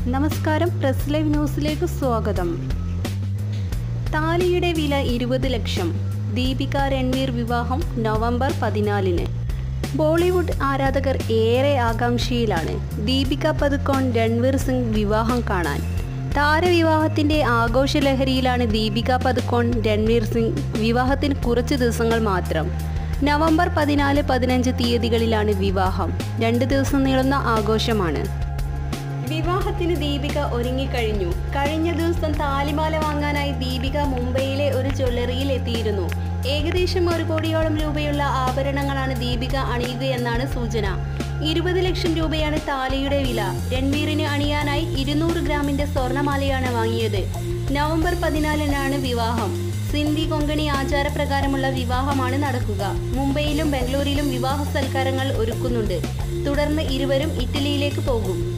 നമസ്കാരം press live ന്യൂസിലേക്ക് സ്വാഗതം താലിയുടെ വില ഇരുപത് ലക്ഷം ദീപിക രൺവീർ വിവാഹം നവംബർ പതിനാലിന് ബോളിവുഡ് ആരാധകർ ഏറെ ആകാംക്ഷയിലാണ് ദീപിക പതുക്കോൺ രൺവീർ സിംഗ് വിവാഹം കാണാൻ താരവിവാഹത്തിന്റെ ആഘോഷലഹരിയിലാണ് ദീപിക പതുക്കോൺ രൺവീർ സിംഗ് വിവാഹത്തിന് കുറച്ച് ദിവസങ്ങൾ മാത്രം നവംബർ പതിനാല് പതിനഞ്ച് തീയതികളിലാണ് വിവാഹം രണ്ട് ദിവസം നീളുന്ന ആഘോഷമാണ് വിവാഹത്തിന് ദീപിക ഒരുങ്ങിക്കഴിഞ്ഞു കഴിഞ്ഞ ദിവസം താലിമാല വാങ്ങാനായി ദീപിക മുംബൈയിലെ ഒരു ജ്വല്ലറിയിൽ എത്തിയിരുന്നു ഏകദേശം ഒരു കോടിയോളം രൂപയുള്ള ആഭരണങ്ങളാണ് ദീപിക അണിയുകയെന്നാണ് സൂചന ഇരുപത് ലക്ഷം രൂപയാണ് താലിയുടെ വില രൺവീറിന് അണിയാനായി ഇരുന്നൂറ് ഗ്രാമിന്റെ സ്വർണമാലയാണ് വാങ്ങിയത് നവംബർ പതിനാലിനാണ് വിവാഹം സിന്ധി കൊങ്കണി ആചാരപ്രകാരമുള്ള വിവാഹമാണ് നടക്കുക മുംബൈയിലും ബംഗളൂരിലും വിവാഹ സൽക്കാരങ്ങൾ ഒരുക്കുന്നുണ്ട് തുടർന്ന് ഇരുവരും ഇറ്റലിയിലേക്ക് പോകും